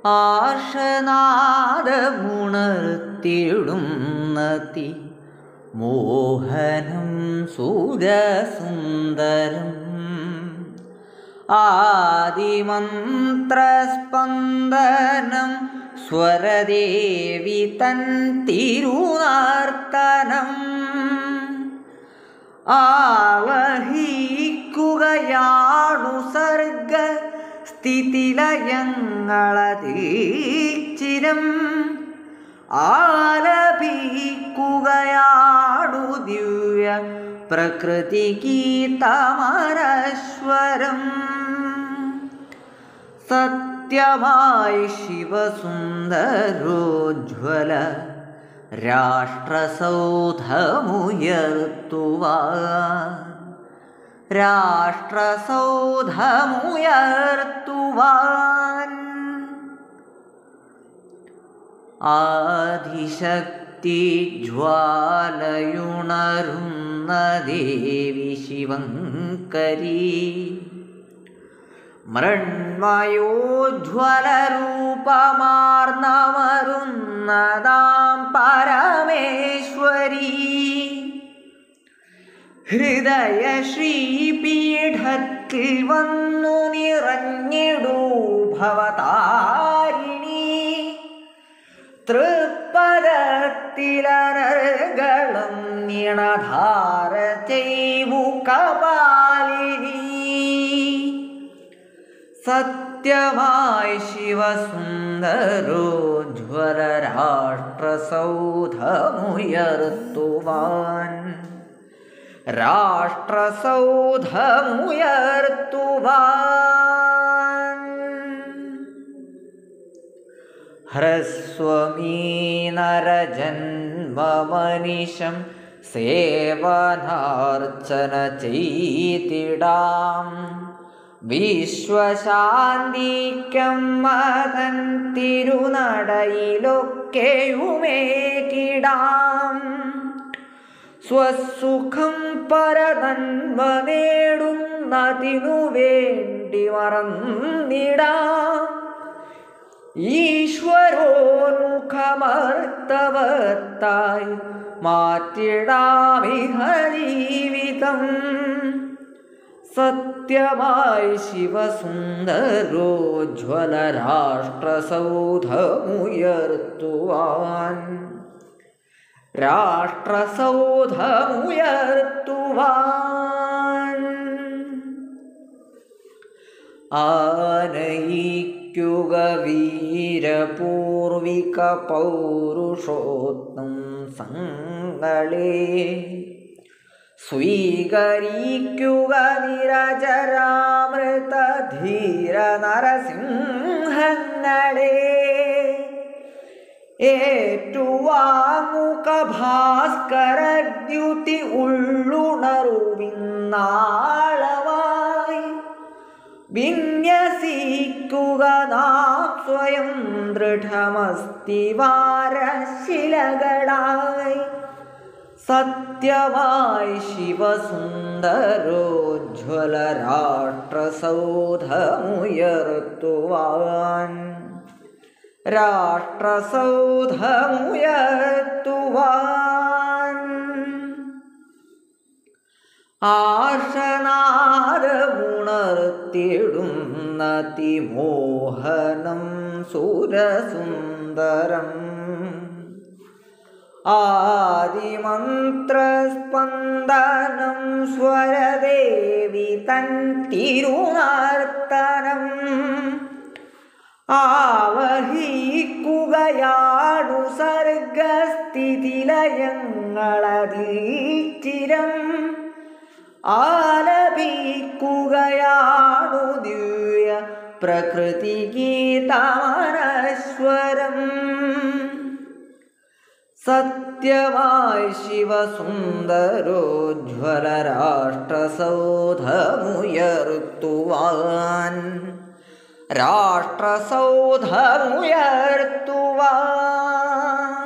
ആർഷനാദമുണർത്തിടുന്നതി മോഹനം സുരസുന്ദരം ആദിമന്ത്രസ്പന്ദനം സ്വരദേവി തൻ തിരുനാർത്തനം ആവഹിക്കുകയാണു സർഗ സ്ഥിതിലയങ്ങളതീച്ചിരം ആലപിക്കുകയാണു ദിവ്യ പ്രകൃതി ഗീതമനശ്വരം സത്യമായി ശിവസുന്ദരോജ്വല രാഷ്ട്രസൗധമുയർത്തുവാൻ രാഷ്ട്രസൗധമുയർത്തുവാൻ ആദിശക്തി ജ്വാലയുണരുന്ന ദേവി ശിവങ്കരീ മൃണ്മയോജ്വലരൂപമാർന്നമരുന്നതാം പരമേശ്വരി ഹൃദയ ശ്രീപീഠത്തിൽ വന്നു നിറഞ്ഞിടൂ ഭവതാരിണി തൃപ്പദത്തിലനർഗളം നിണധാര ചെയ്വു കപാലിനി സത്യമായി ശിവസുന്ദരോജ്വല രാഷ്ട്രസൗധമുയർത്തുവാൻ രാഷ്ട്രസൗധമുയർത്തുവാൻ ഹ്രസ്വമീ നരജന്മമനിശം സേവനാർച്ചന ചെയ്തിടാം വിശ്വശാന്തിക്കം മതൻ തിരുനടയിലൊക്കെയുമേകിടാം സ്വസുഖം പരതന്മ നേടുന്നതിനു വേണ്ടി മറന്നിടാം ഈശ്വരോന്മുഖമർത്തവത്തായി മാറ്റിടാമിഹ ജീവിതം സത്യമായി ശിവസുന്ദരോജ്വല രാഷ്ട്രസൗധമുയർത്തുവാൻ രാഷ്ട്രസൗധമുയർത്തുവാൻ ആനയിക്കുക വീരപൂർവിക പൗരുഷോത്നം സംങ്ങളെ സ്വീകരിക്കുക നിരചരാമൃത ധീര നരസിംഹങ്ങളെ ഏറ്റുവാങ്ങുക ഭാസ്കരദ്യുതി ഉള്ളുണറുവിന്നാളമായി വിന്യസിക്കുക നാം സ്വയം ദൃഢമസ്തിവാരശിലകളായി സത്യമായി ശിവസുന്ദരോജ്വല രാഷ്ട്രസൗധമുയർത്തുവാൻ രാഷ്ട്രസൗധമുയർത്തുവാൻ ആർഷനാദമുണർത്തിടുന്ന തിമോഹനം സുരസുന്ദരം ആദിമന്ത്രസ്പന്ദനം സ്വരദേവി തൻ തിരുനാർത്തനം ആവഹിക്കുകയാണു സർഗസ്ഥിതിലയങ്ങളതിൽ ആലപിക്കുകയാണു ദിവ്യ പ്രകൃതി ഗീതമനശ്വരം സത്യമായി ശിവസുന്ദരോജ്വല രാഷ്ട്രസൗധമുയർത്തുവാൻ രാഷ്ട്രസൗധമുയർത്തുവാൻ